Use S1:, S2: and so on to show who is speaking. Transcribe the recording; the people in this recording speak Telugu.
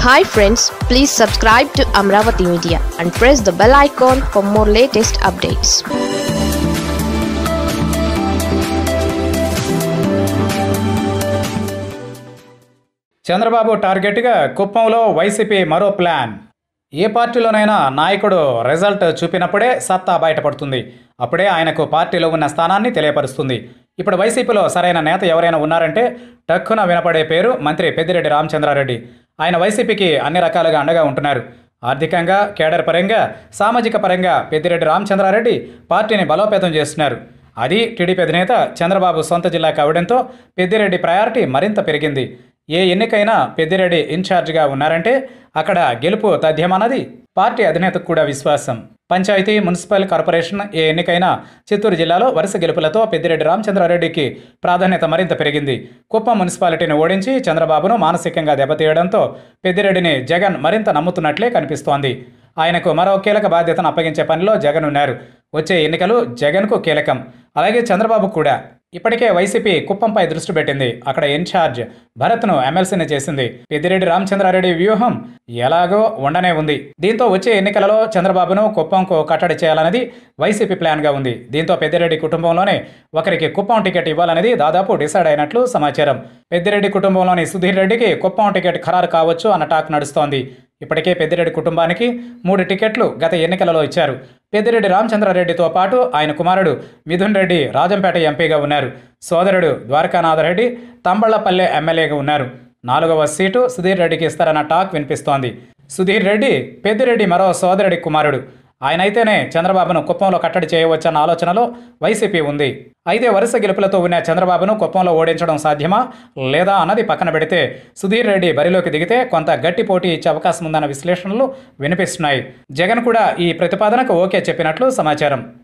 S1: hi friends please subscribe to Amaravati media and press the bell icon for more latest updates
S2: Chandrababu టార్గెట్గా కుప్పంలో వైసీపీ మరో ప్లాన్ ఏ పార్టీలోనైనా నాయకుడు రిజల్ట్ చూపినప్పుడే సత్తా బయటపడుతుంది అప్పుడే ఆయనకు పార్టీలో ఉన్న స్థానాన్ని తెలియపరుస్తుంది ఇప్పుడు వైసీపీలో సరైన నేత ఎవరైనా ఉన్నారంటే టక్కున వినపడే పేరు మంత్రి పెద్దిరెడ్డి రామచంద్రారెడ్డి ఆయన వైసీపీకి అన్ని రకాలుగా అండగా ఉంటున్నారు ఆర్థికంగా కేడర్ పరంగా సామాజిక పరంగా పెద్దిరెడ్డి రామచంద్రారెడ్డి పార్టీని బలోపేతం చేస్తున్నారు అది టీడీపీ అధినేత చంద్రబాబు సొంత జిల్లా కావడంతో పెద్దిరెడ్డి ప్రయారిటీ మరింత పెరిగింది ఏ ఎన్నికైనా పెద్దిరెడ్డి ఇన్ఛార్జిగా ఉన్నారంటే అక్కడ గెలుపు తథ్యమన్నది పార్టీ అధినేతకు కూడా విశ్వాసం పంచాయతీ మున్సిపల్ కార్పొరేషన్ ఏ ఎన్నికైనా చిత్తూరు జిల్లాలో వరుస గెలుపులతో పెద్దిరెడ్డి రామచంద్రారెడ్డికి ప్రాధాన్యత మరింత పెరిగింది కుప్పం మున్సిపాలిటీని ఓడించి చంద్రబాబును మానసికంగా దెబ్బతీయడంతో పెద్దిరెడ్డిని జగన్ మరింత నమ్ముతున్నట్లే కనిపిస్తోంది ఆయనకు మరో కీలక బాధ్యతను అప్పగించే పనిలో జగన్ ఉన్నారు వచ్చే ఎన్నికలు జగన్కు కీలకం అలాగే చంద్రబాబు కూడా ఇప్పటికే వైసీపీ కుప్పంపై దృష్టి పెట్టింది అక్కడ ఇన్ఛార్జ్ భరత్ను ఎమ్మెల్సీని చేసింది పెద్దిరెడ్డి రామచంద్రారెడ్డి వ్యూహం ఎలాగో ఉండనే ఉంది దీంతో వచ్చే ఎన్నికలలో చంద్రబాబును కుప్పంకు కట్టడి చేయాలన్నది వైసీపీ ప్లాన్గా ఉంది దీంతో పెద్దిరెడ్డి కుటుంబంలోనే ఒకరికి కుప్పం టికెట్ ఇవ్వాలనేది దాదాపు డిసైడ్ అయినట్లు సమాచారం పెద్దిరెడ్డి కుటుంబంలోని సుధీర్ రెడ్డికి కుప్పం టికెట్ ఖరారు కావచ్చు అన్న టాక్ నడుస్తోంది ఇప్పటికే పెద్దిరెడ్డి కుటుంబానికి మూడు టికెట్లు గత ఎన్నికలలో ఇచ్చారు పెద్దిరెడ్డి రామచంద్రారెడ్డితో పాటు ఆయన కుమారుడు మిథున్ రెడ్డి రాజంపేట ఎంపీగా ఉన్నారు సోదరుడు ద్వారకానాథరెడ్డి తంబళ్లపల్లె ఎమ్మెల్యేగా ఉన్నారు నాలుగవ సీటు సుధీర్ రెడ్డికి ఇస్తారన్న టాక్ వినిపిస్తోంది సుధీర్ రెడ్డి పెద్దిరెడ్డి మరో సోదరుడి కుమారుడు ఆయన అయితేనే చంద్రబాబును కుప్పంలో కట్టడి చేయవచ్చన్న ఆలోచనలో వైసీపీ ఉంది అయితే వరుస గెలుపులతో ఉన్న చంద్రబాబును కుప్పంలో ఓడించడం సాధ్యమా లేదా అన్నది పక్కన పెడితే సుధీర్ రెడ్డి బరిలోకి దిగితే కొంత గట్టి పోటీ ఇచ్చే అవకాశం ఉందన్న విశ్లేషణలు వినిపిస్తున్నాయి జగన్ కూడా ఈ ప్రతిపాదనకు ఓకే చెప్పినట్లు సమాచారం